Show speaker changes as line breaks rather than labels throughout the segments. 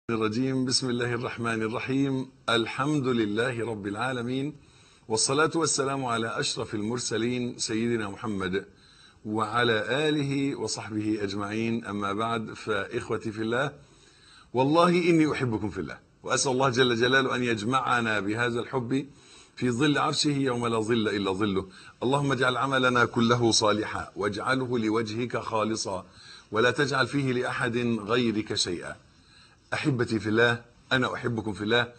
الرجيم بسم الله الرحمن الرحيم الحمد لله رب العالمين والصلاة والسلام على أشرف المرسلين سيدنا محمد وعلى آله وصحبه أجمعين أما بعد فإخوتي في الله والله إني أحبكم في الله وأسأل الله جل جلاله أن يجمعنا بهذا الحب في ظل عرشه يوم لا ظل إلا ظله اللهم اجعل عملنا كله صالحا واجعله لوجهك خالصا ولا تجعل فيه لأحد غيرك شيئا احبتي في الله انا احبكم في الله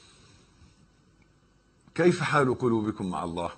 كيف حال قلوبكم مع الله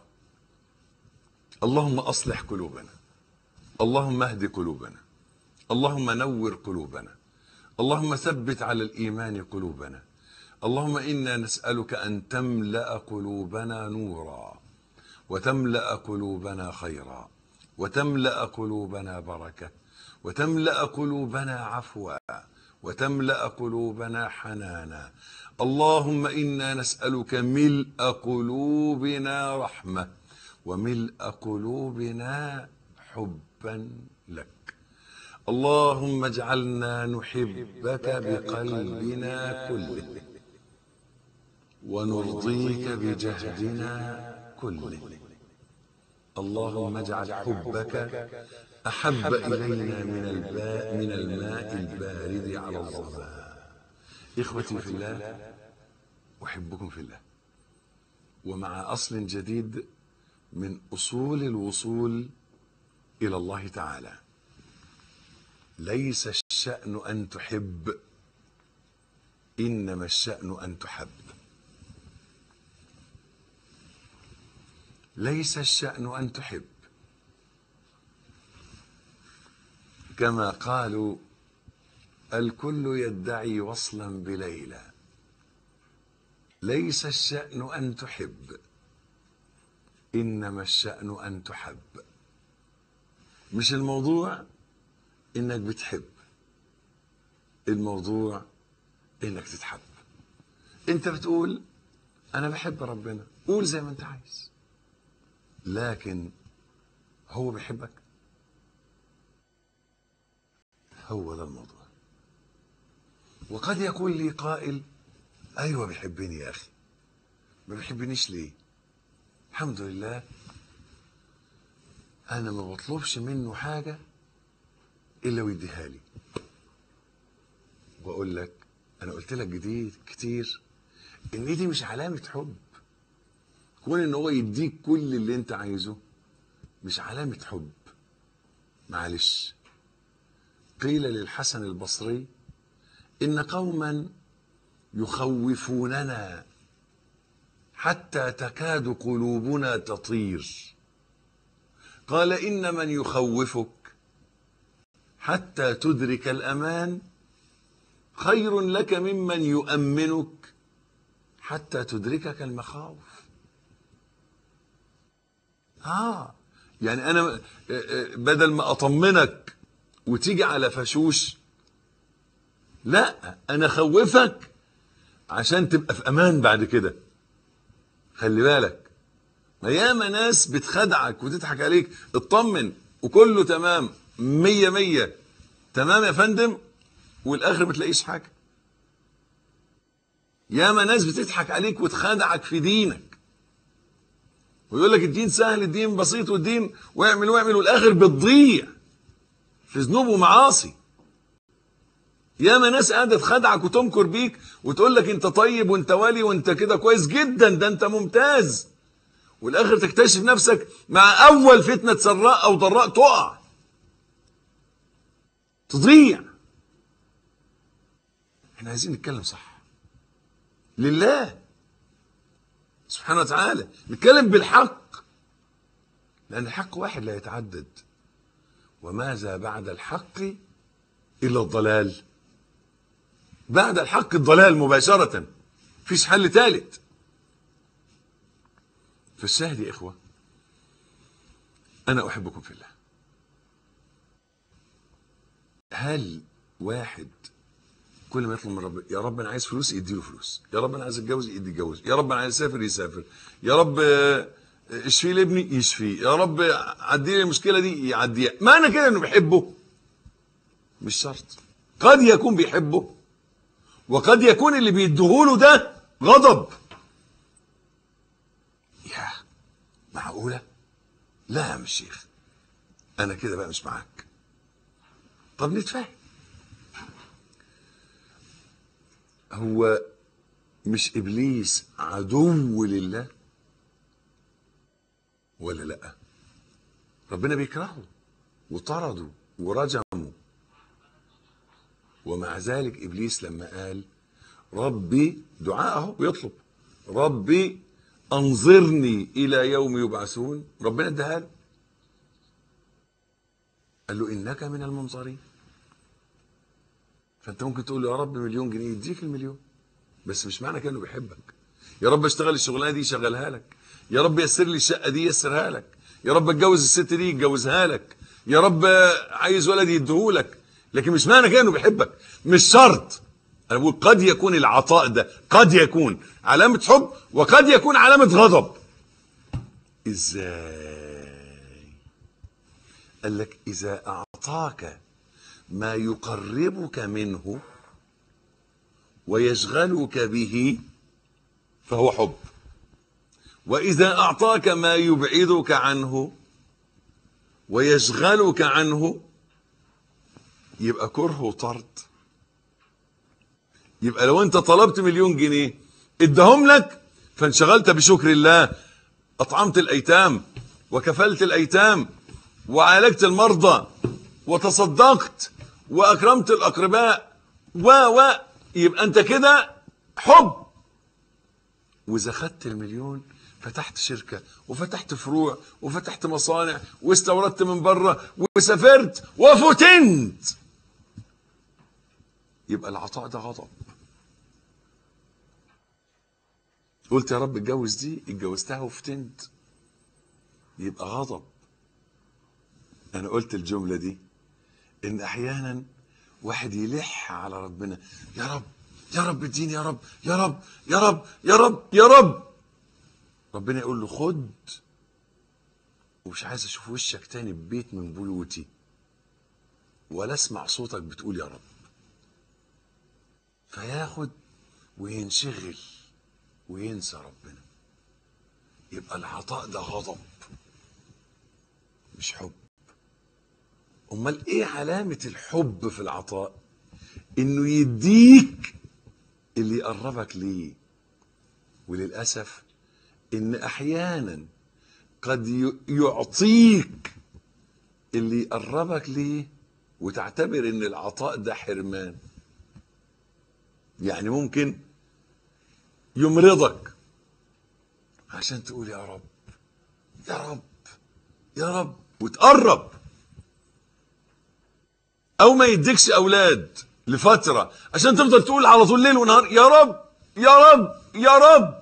اللهم اصلح قلوبنا اللهم اهد قلوبنا اللهم نور قلوبنا اللهم ثبت على الايمان قلوبنا اللهم انا نسالك ان تملا قلوبنا نورا وتملا قلوبنا خيرا وتملا قلوبنا بركه وتملا قلوبنا عفوا وتملا قلوبنا حنانا اللهم انا نسالك ملء قلوبنا رحمه وملء قلوبنا حبا لك اللهم اجعلنا نحبك بقلبنا كله ونرضيك بجهدنا كله اللهم اجعل حبك أحب إلينا من الباء من الماء البارد على الظماء إخوتي في الله أحبكم في الله ومع أصل جديد من أصول الوصول إلى الله تعالى ليس الشأن أن تحب إنما الشأن أن تحب ليس الشأن أن تحب كما قالوا الكل يدعي وصلا بليلى ليس الشأن أن تحب إنما الشأن أن تحب مش الموضوع إنك بتحب الموضوع إنك تتحب أنت بتقول أنا بحب ربنا قول زي ما أنت عايز لكن هو بيحبك هو ده الموضوع وقد يقول لي قائل ايوه بيحبني يا اخي ما بيحبنيش ليه الحمد لله انا ما بطلبش منه حاجه الا ويديها لي واقول لك انا قلت لك جديد كتير ان دي مش علامه حب كون ان هو يديك كل اللي انت عايزه مش علامه حب معلش قيل للحسن البصري ان قوما يخوفوننا حتى تكاد قلوبنا تطير قال ان من يخوفك حتى تدرك الامان خير لك ممن يؤمنك حتى تدركك المخاوف اه يعني انا بدل ما اطمنك وتيجي على فشوش لا انا خوفك عشان تبقى في امان بعد كده خلي بالك ما ياما ناس بتخدعك وتضحك عليك اطمن وكله تمام مية مية تمام يا فندم والاخر ما تلاقيش حاجه ياما ناس بتضحك عليك وتخدعك في دينك ويقول لك الدين سهل الدين بسيط والدين واعمل واعمل والاخر بتضيع في ذنوب ومعاصي ياما ناس قاعده تخدعك وتمكر بيك وتقول لك انت طيب وانت ولي وانت كده كويس جدا ده انت ممتاز والاخر تكتشف نفسك مع اول فتنه سراء او ضراء تقع تضيع احنا عايزين نتكلم صح لله سبحانه وتعالى نتكلم بالحق لان الحق واحد لا يتعدد وماذا بعد الحق الا الضلال بعد الحق الضلال مباشرة فيش حل ثالث فالشاهد يا إخوة أنا أحبكم في الله هل واحد كل ما يطلب من رب يا رب أنا عايز فلوس يديله فلوس يا رب أنا عايز أتجوز يدي يتجوز يا رب أنا عايز أسافر يسافر يا رب اشفي لي ابني يشفيه يا رب عدي لي المشكلة دي يعديها معنى كده إنه بيحبه مش شرط قد يكون بيحبه وقد يكون اللي بيديهوله ده غضب يا معقولة لا يا عم الشيخ انا كده بقى مش معاك طب نتفاهم هو مش ابليس عدو لله ولا لا ربنا بيكرهه وطرده ورجمه ومع ذلك ابليس لما قال ربي دعاءه يطلب ربي انظرني الى يوم يبعثون ربنا اداها له قال له انك من المنظرين فانت ممكن تقول له يا رب مليون جنيه يديك المليون بس مش معنى كانه بيحبك يا رب اشتغل الشغلانه دي يشغلها لك يا رب يسر لي الشقه دي يسرها لك يا رب اتجوز الست دي يتجوزها لك يا رب عايز ولد يديهولك لكن مش معنى كده انه بيحبك مش شرط انا بقول قد يكون العطاء ده قد يكون علامه حب وقد يكون علامه غضب ازاي قال لك اذا اعطاك ما يقربك منه ويشغلك به فهو حب واذا اعطاك ما يبعدك عنه ويشغلك عنه يبقى كره وطرد يبقى لو انت طلبت مليون جنيه ادهم لك فانشغلت بشكر الله اطعمت الايتام وكفلت الايتام وعالجت المرضى وتصدقت واكرمت الاقرباء و و يبقى انت كده حب واذا خدت المليون فتحت شركة وفتحت فروع وفتحت مصانع واستوردت من بره وسافرت وفتنت يبقى العطاء ده غضب قلت يا رب اتجوز دي اتجوزتها وفتنت يبقى غضب انا قلت الجملة دي ان احيانا واحد يلح على ربنا يا رب يا رب اديني يا رب يا رب يا رب يا رب يا رب ربنا يقول له خد ومش عايز اشوف وشك تاني ببيت من بيوتي ولا اسمع صوتك بتقول يا رب فياخد وينشغل وينسى ربنا يبقى العطاء ده غضب مش حب امال ايه علامة الحب في العطاء انه يديك اللي يقربك ليه وللأسف ان احيانا قد يعطيك اللي يقربك ليه وتعتبر ان العطاء ده حرمان يعني ممكن يمرضك عشان تقول يا رب يا رب يا رب وتقرب او ما يديكش اولاد لفتره عشان تفضل تقول على طول ليل ونهار يا رب يا رب يا رب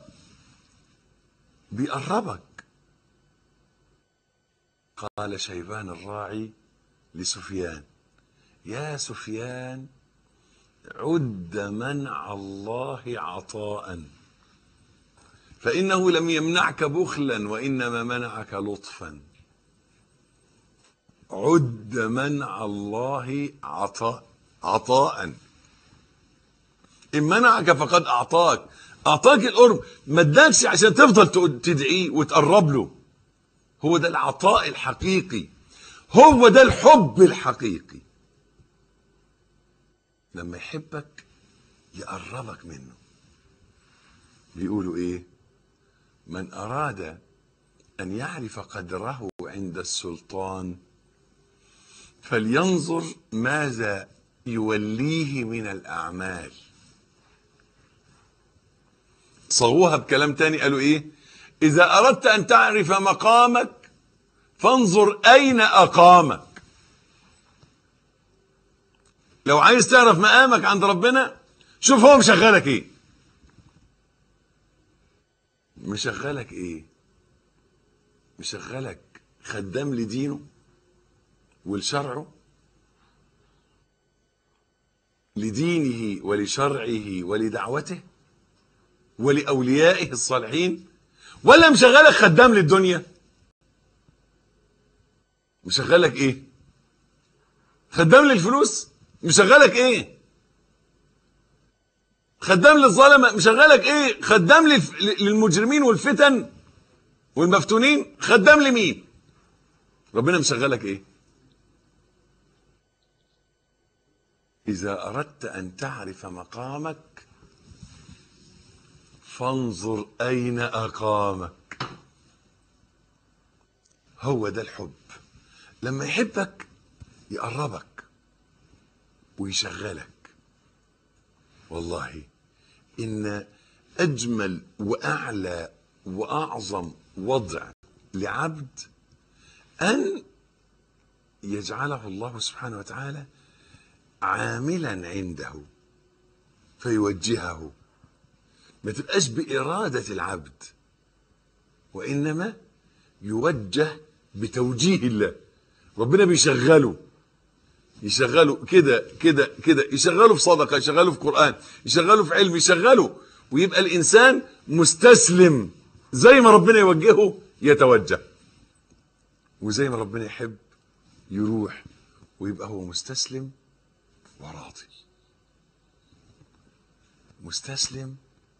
بيقربك قال شيبان الراعي لسفيان يا سفيان عد منع الله عطاء فإنه لم يمنعك بخلا وإنما منعك لطفا عد منع الله عطاء عطاء إن منعك فقد أعطاك أعطاك القرب ما اداكش عشان تفضل تدعيه وتقرب له هو ده العطاء الحقيقي هو ده الحب الحقيقي لما يحبك يقربك منه بيقولوا ايه من اراد ان يعرف قدره عند السلطان فلينظر ماذا يوليه من الاعمال صغوها بكلام تاني قالوا ايه اذا اردت ان تعرف مقامك فانظر اين اقامك لو عايز تعرف مقامك عند ربنا شوف هو مشغلك ايه مشغلك ايه مشغلك خدام لدينه ولشرعه لدينه ولشرعه ولدعوته ولأوليائه الصالحين ولا مشغلك خدام للدنيا مشغلك ايه خدام للفلوس مشغلك ايه خدام للظلمة مشغلك ايه خدام للف- للمجرمين والفتن والمفتونين خدام لمين ربنا مشغلك ايه اذا اردت ان تعرف مقامك فانظر اين اقامك هو ده الحب لما يحبك يقربك ويشغلك والله ان اجمل واعلى واعظم وضع لعبد ان يجعله الله سبحانه وتعالى عاملا عنده فيوجهه ما تبقاش بإرادة العبد وإنما يوجه بتوجيه الله ربنا بيشغله يشغله كده كده كده يشغله في صدقة يشغله في قرآن يشغله في علم يشغله ويبقى الإنسان مستسلم زي ما ربنا يوجهه يتوجه وزي ما ربنا يحب يروح ويبقى هو مستسلم وراضي مستسلم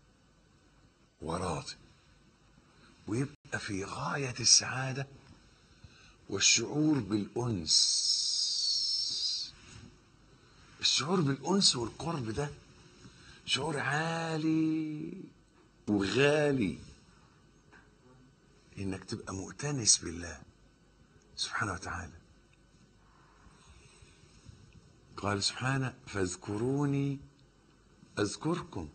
وراضي ويبقى في غاية السعادة والشعور بالأنس الشعور بالأنس والقرب ده شعور عالي وغالي انك تبقى مؤتنس بالله سبحانه وتعالى قال سبحانه فاذكروني اذكركم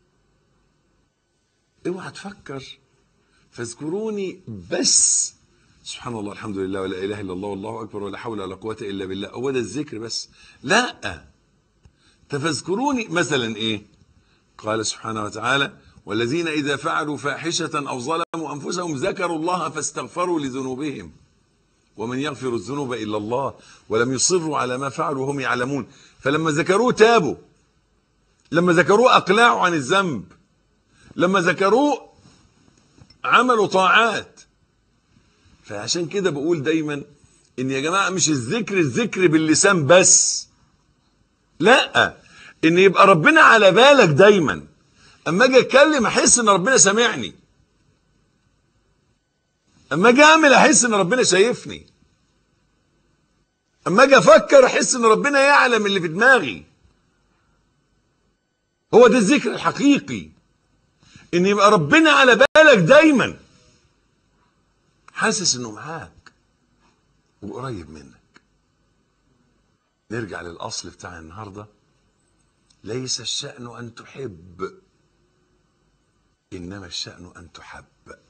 اوعى تفكر فاذكروني بس سبحان الله الحمد لله ولا اله الا الله والله اكبر ولا حول ولا قوه الا بالله هو ده الذكر بس لا تفاذكروني مثلا ايه قال سبحانه وتعالى والذين اذا فعلوا فاحشه او ظلموا انفسهم ذكروا الله فاستغفروا لذنوبهم ومن يغفر الذنوب الا الله ولم يصروا على ما فعلوا وهم يعلمون فلما ذكروه تابوا لما ذكروه اقلعوا عن الذنب لما ذكروه عملوا طاعات فعشان كده بقول دايما ان يا جماعه مش الذكر الذكر باللسان بس لا ان يبقى ربنا على بالك دايما اما اجي اتكلم احس ان ربنا سامعني اما اجي اعمل احس ان ربنا شايفني اما اجي افكر احس ان ربنا يعلم اللي في دماغي هو ده الذكر الحقيقي ان يبقى ربنا على بالك دايما حاسس انه معاك وقريب منك نرجع للاصل بتاع النهارده ليس الشأن ان تحب انما الشأن ان تحب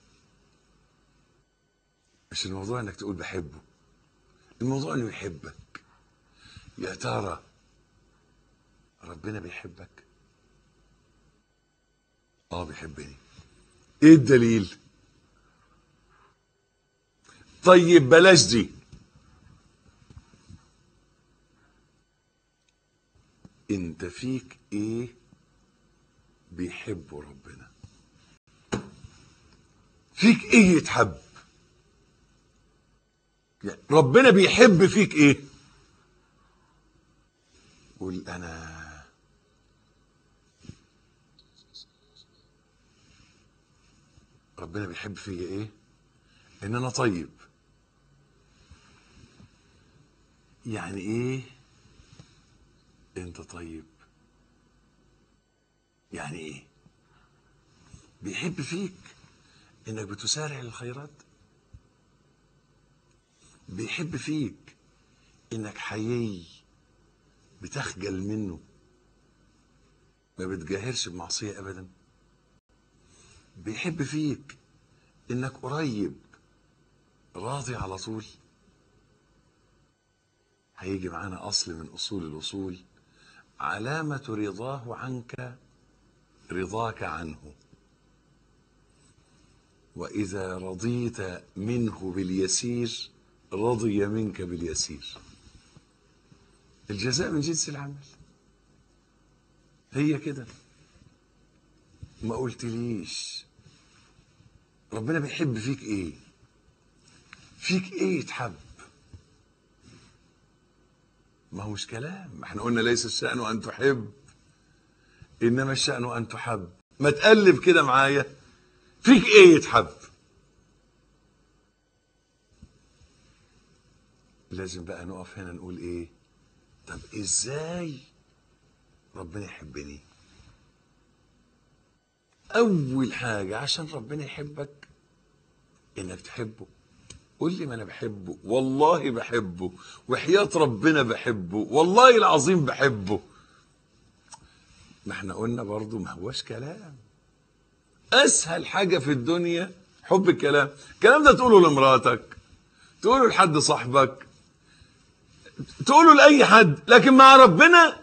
مش الموضوع انك تقول بحبه الموضوع انه يحبك يا ترى ربنا بيحبك اه بيحبني ايه الدليل طيب بلاش دي انت فيك ايه بيحبه ربنا فيك ايه يتحب يعني ربنا بيحب فيك ايه قول انا ربنا بيحب فيا ايه ان انا طيب يعني ايه انت طيب يعني ايه بيحب فيك انك بتسارع للخيرات بيحب فيك انك حيي بتخجل منه ما بتجاهرش بمعصية ابدا بيحب فيك انك قريب راضي على طول هيجي معانا اصل من اصول الاصول علامة رضاه عنك رضاك عنه واذا رضيت منه باليسير رضي منك باليسير الجزاء من جنس العمل هي كده ما قلتليش ربنا بيحب فيك ايه فيك ايه يتحب ما هو مش كلام ما احنا قلنا ليس الشأن ان تحب انما الشأن ان تحب ما تقلب كده معايا فيك ايه يتحب لازم بقى نقف هنا نقول ايه طب ازاي ربنا يحبني اول حاجة عشان ربنا يحبك انك تحبه قول لي ما انا بحبه والله بحبه وحياة ربنا بحبه والله العظيم بحبه ما احنا قلنا برضو ما هوش كلام اسهل حاجة في الدنيا حب الكلام الكلام ده تقوله لمراتك تقوله لحد صاحبك تقوله لأي حد لكن مع ربنا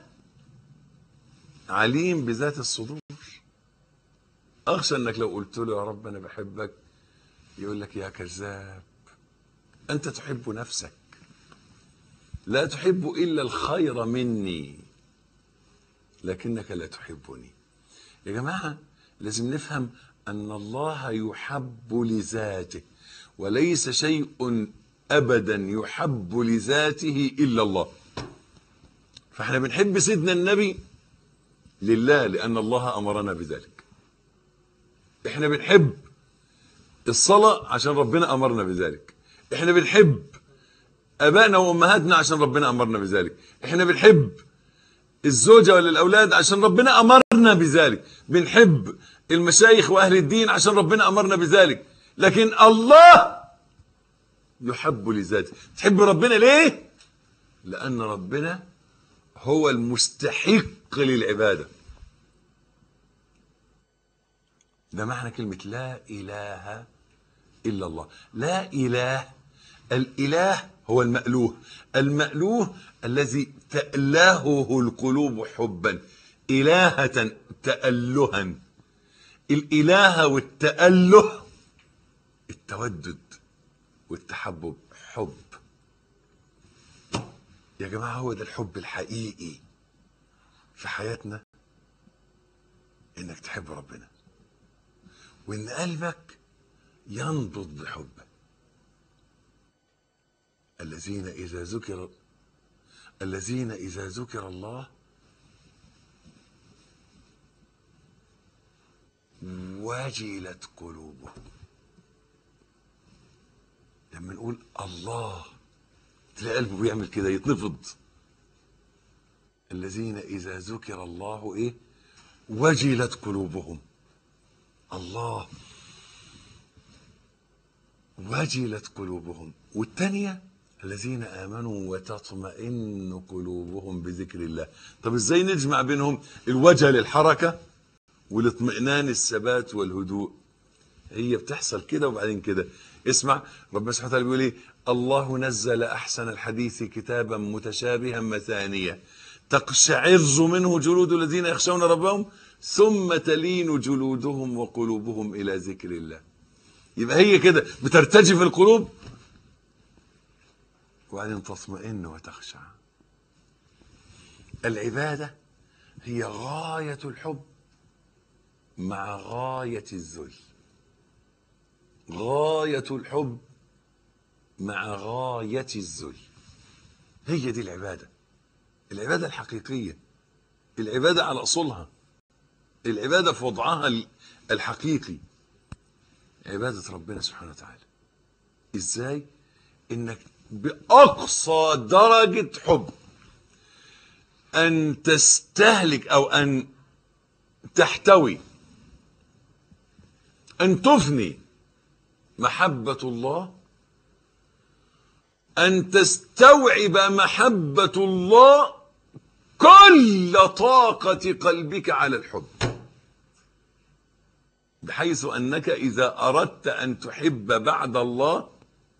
عليم بذات الصدور أخشى أنك لو قلت له يا رب أنا بحبك يقول لك يا كذاب أنت تحب نفسك لا تحب إلا الخير مني لكنك لا تحبني يا جماعة لازم نفهم أن الله يحب لذاته وليس شيء أبدا يحب لذاته إلا الله فاحنا بنحب سيدنا النبي لله لأن الله أمرنا بذلك احنا بنحب الصلاة عشان ربنا أمرنا بذلك احنا بنحب أبائنا وأمهاتنا عشان ربنا أمرنا بذلك احنا بنحب الزوجة ولا الأولاد عشان ربنا أمرنا بذلك بنحب المشايخ وأهل الدين عشان ربنا أمرنا بذلك لكن الله يحب لذاته تحب ربنا ليه لأن ربنا هو المستحق للعبادة ده معنى كلمة لا إله إلا الله لا إله الإله هو المألوه المألوه الذي تألهه القلوب حبا إلهة تألها الإله والتأله التودد والتحبب حب يا جماعة هو ده الحب الحقيقي في حياتنا انك تحب ربنا وان قلبك ينبض بحبه الذين اذا ذكر الذين اذا ذكر الله وجلت قلوبهم لما نقول الله تلاقي قلبه بيعمل كده يتنفض الذين إذا ذكر الله إيه وجلت قلوبهم الله وجلت قلوبهم والتانية الذين آمنوا وتطمئن قلوبهم بذكر الله طب ازاي نجمع بينهم الوجه للحركة والاطمئنان الثبات والهدوء هي بتحصل كده وبعدين كده اسمع ربنا سبحانه وتعالى بيقول ايه الله نزل احسن الحديث كتابا متشابها مثانية تقشعر منه جلود الذين يخشون ربهم ثم تلين جلودهم وقلوبهم الى ذكر الله يبقى هي كده بترتجف القلوب وبعدين تطمئن وتخشع العبادة هي غاية الحب مع غاية الذل غاية الحب مع غاية الذل هي دي العبادة العبادة الحقيقية العبادة على أصولها العبادة في وضعها الحقيقي عبادة ربنا سبحانه وتعالى ازاي انك بأقصى درجة حب أن تستهلك أو أن تحتوي أن تفني محبة الله أن تستوعب محبة الله كل طاقة قلبك على الحب بحيث أنك إذا أردت أن تحب بعد الله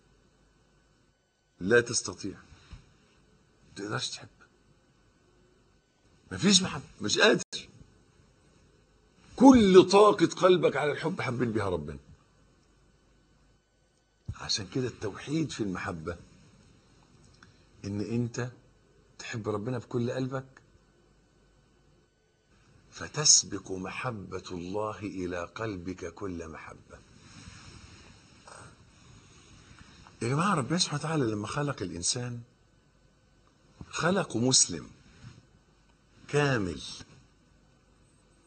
لا تستطيع ما تقدرش تحب مفيش محبة مش قادر كل طاقة قلبك على الحب حبيت بها ربنا عشان كده التوحيد في المحبة ان انت تحب ربنا بكل قلبك فتسبق محبة الله إلى قلبك كل محبة يا جماعة ربنا سبحانه وتعالى لما خلق الإنسان خلقه مسلم كامل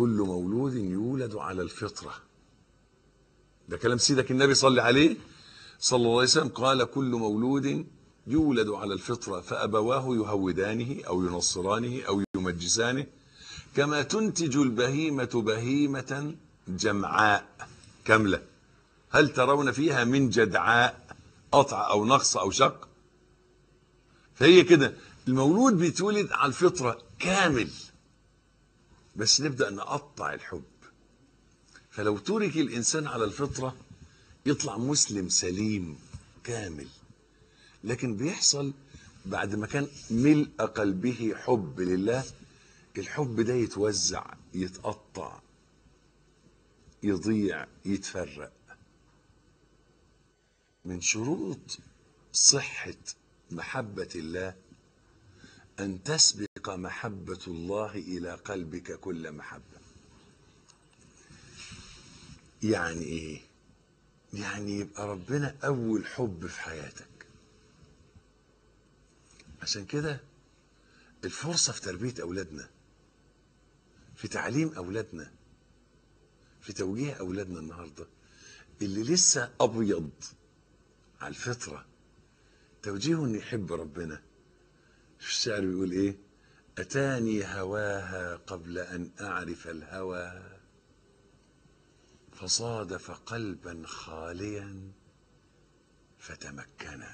كل مولود يولد على الفطرة ده كلام سيدك النبي صلى عليه صلى الله عليه وسلم قال كل مولود يولد على الفطرة فأبواه يهودانه أو ينصرانه أو يمجسانه كما تنتج البهيمة بهيمة جمعاء كاملة هل ترون فيها من جدعاء قطع أو نقص أو شق فهي كده المولود بيتولد على الفطرة كامل بس نبدأ نقطع الحب فلو ترك الإنسان على الفطرة يطلع مسلم سليم كامل لكن بيحصل بعد ما كان ملء قلبه حب لله الحب ده يتوزع يتقطع يضيع يتفرق من شروط صحة محبة الله أن تسبق محبة الله إلى قلبك كل محبة يعني إيه؟ يعني يبقى ربنا أول حب في حياتك عشان كده الفرصة في تربية أولادنا في تعليم أولادنا في توجيه أولادنا النهاردة اللي لسه أبيض على الفطرة توجيهه إنه يحب ربنا الشعر بيقول إيه أتاني هواها قبل أن أعرف الهوى فصادف قلبا خاليا فتمكنا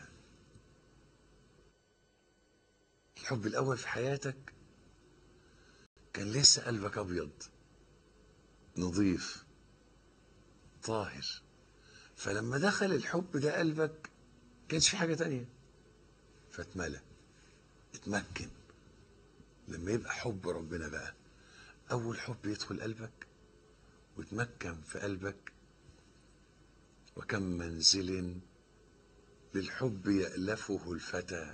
الحب الأول في حياتك كان لسه قلبك أبيض نظيف طاهر فلما دخل الحب ده قلبك كانش في حاجة تانية فاتملى اتمكن لما يبقى حب ربنا بقى أول حب يدخل قلبك وتمكن في قلبك وكم منزل للحب يألفه الفتى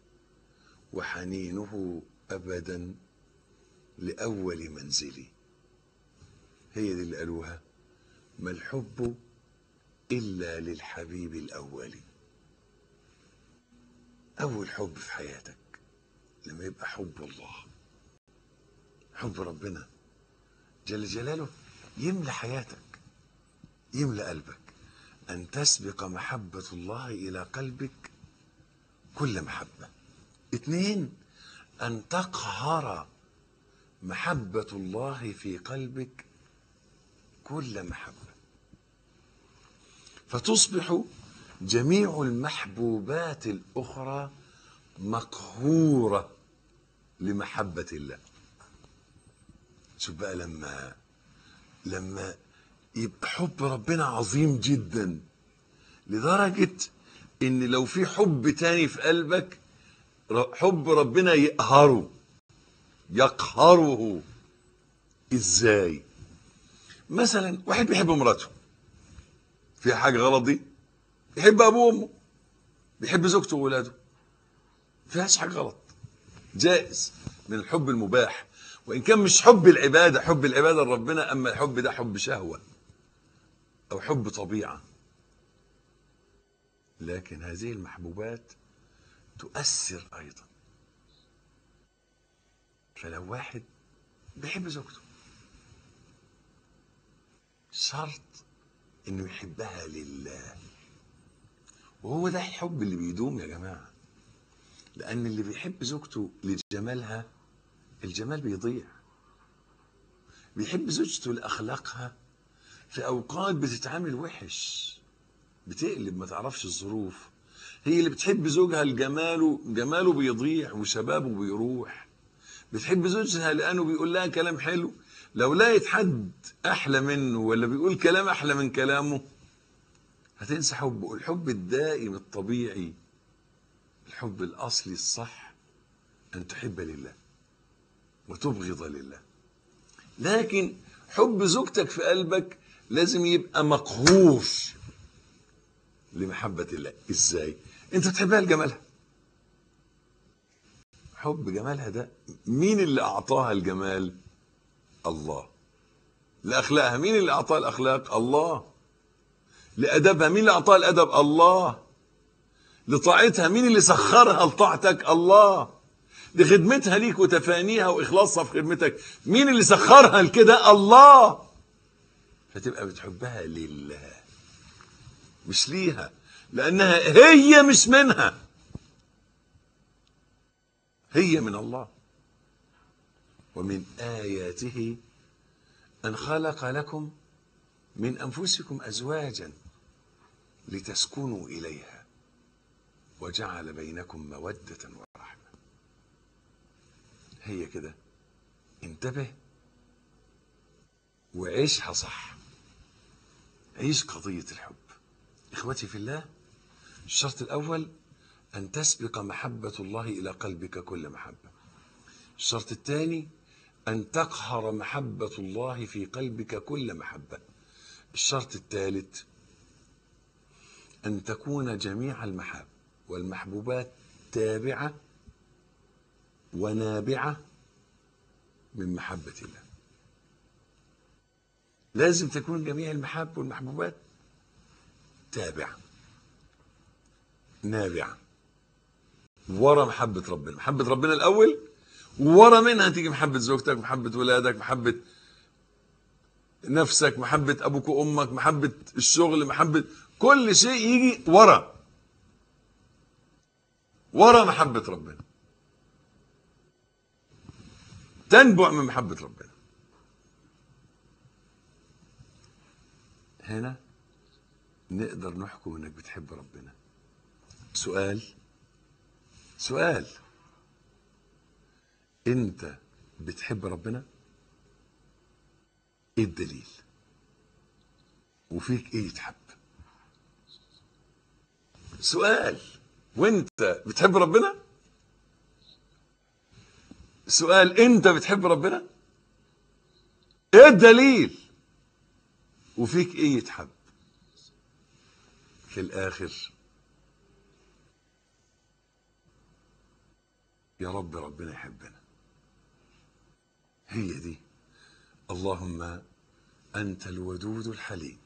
وحنينه أبدا لأول منزلي هي دي اللي قالوها ما الحب إلا للحبيب الأول أول حب في حياتك لما يبقى حب الله حب ربنا جل جلاله يملى حياتك يملى قلبك أن تسبق محبة الله إلى قلبك كل محبة اثنين أن تقهر محبة الله في قلبك كل محبة فتصبح جميع المحبوبات الأخرى مقهورة لمحبة الله شوف بقى لما لما يبقى حب ربنا عظيم جدا لدرجة ان لو في حب تاني في قلبك حب ربنا يقهره يقهره ازاي مثلا واحد بيحب مراته في حاجه غلط دي يحب ابوه وامه بيحب زوجته وولاده فيهاش حاجه غلط جائز من الحب المباح وان كان مش حب العباده حب العباده لربنا اما الحب ده حب شهوه او حب طبيعه لكن هذه المحبوبات تؤثر ايضا فلو واحد بيحب زوجته شرط انه يحبها لله وهو ده الحب اللي بيدوم يا جماعه لان اللي بيحب زوجته لجمالها الجمال بيضيع بيحب زوجته لاخلاقها في اوقات بتتعامل وحش بتقلب ما تعرفش الظروف هي اللي بتحب زوجها لجماله جماله بيضيع وشبابه بيروح بتحب زوجها لانه بيقول لها كلام حلو لو لقيت حد احلى منه ولا بيقول كلام احلى من كلامه هتنسى حبه الحب الدائم الطبيعي الحب الاصلي الصح ان تحب لله وتبغض لله لكن حب زوجتك في قلبك لازم يبقى مقهور لمحبة الله ازاي انت بتحبها لجمالها حب جمالها ده مين اللي اعطاها الجمال الله لاخلاقها مين اللي اعطاها الاخلاق الله لادبها مين اللي اعطاها الادب الله لطاعتها مين اللي سخرها لطاعتك الله دي خدمتها ليك وتفانيها واخلاصها في خدمتك مين اللي سخرها لكده الله فتبقى بتحبها لله مش ليها لانها هي مش منها هي من الله ومن اياته ان خلق لكم من انفسكم ازواجا لتسكنوا اليها وجعل بينكم موده ورحمه هي كده انتبه وعيشها صح عيش قضيه الحب اخوتي في الله الشرط الاول ان تسبق محبه الله الى قلبك كل محبه الشرط الثاني ان تقهر محبه الله في قلبك كل محبه الشرط الثالث ان تكون جميع المحاب والمحبوبات تابعه ونابعه من محبه الله لازم تكون جميع المحاب والمحبوبات تابعه نابعه ورا محبه ربنا محبه ربنا الاول ورا منها تيجي محبه زوجتك محبه ولادك محبه نفسك محبه ابوك وامك محبه الشغل محبه كل شيء يجي ورا ورا محبه ربنا تنبع من محبه ربنا هنا نقدر نحكم انك بتحب ربنا سؤال سؤال انت بتحب ربنا ايه الدليل وفيك ايه يتحب سؤال وانت بتحب ربنا سؤال انت بتحب ربنا ايه الدليل وفيك ايه يتحب في الاخر يا رب ربنا يحبنا هي دي اللهم انت الودود الحليم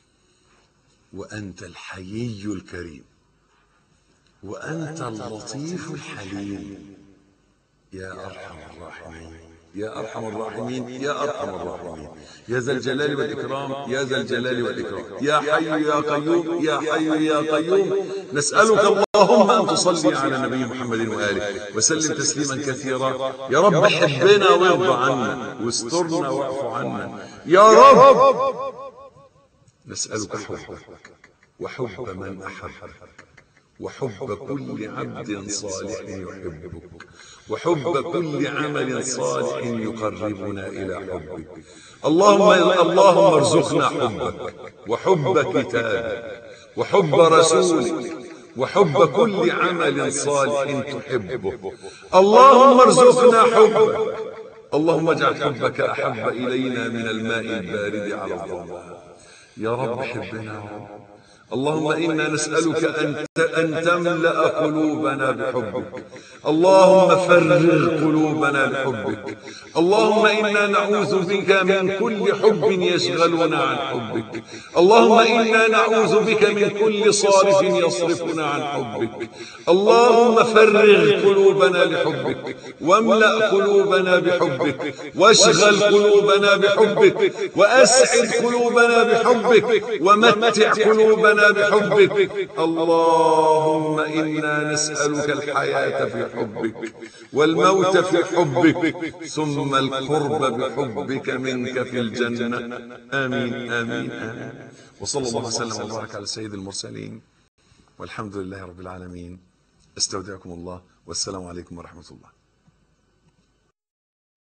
وانت الحيي الكريم وانت اللطيف الحليم يا ارحم الراحمين يا ارحم الراحمين يا ارحم الراحمين يا ذا الجلال والاكرام يا ذا الجلال والاكرام يا حي يا قيوم يا حي يا قيوم نسالك اللهم ان تصلي على نبي محمد واله وسلم تسليما كثيرا يا رب حبنا وارضى عنا واسترنا واعف عنا يا رب نسالك حبك وحب من احبك وحب كل عبد صالح يحبك وحب كل عمل صالح يقربنا الى حبك اللهم اللهم ارزقنا حبك وحب كتابك وحب رسولك وحب كل عمل صالح تحبه اللهم ارزقنا حبك اللهم اجعل حبك احب الينا من الماء البارد على الظمآن يا رب حبنا يا رب اللهم انا نسالك ان ان تملا قلوبنا بحبك اللهم فرغ قلوبنا بحبك اللهم انا نعوذ بك من كل حب يشغلنا عن حبك اللهم انا نعوذ بك من كل صارف يصرفنا عن حبك اللهم فرغ قلوبنا لحبك واملا قلوبنا بحبك واشغل قلوبنا بحبك واسعد قلوبنا بحبك ومتع قلوبنا بحبك اللهم انا نسالك الحياه في حبك والموت في حبك ثم القرب بحبك منك في الجنه امين امين امين وصلى الله وسلم وبارك على سيد المرسلين والحمد لله رب العالمين استودعكم الله والسلام عليكم ورحمه الله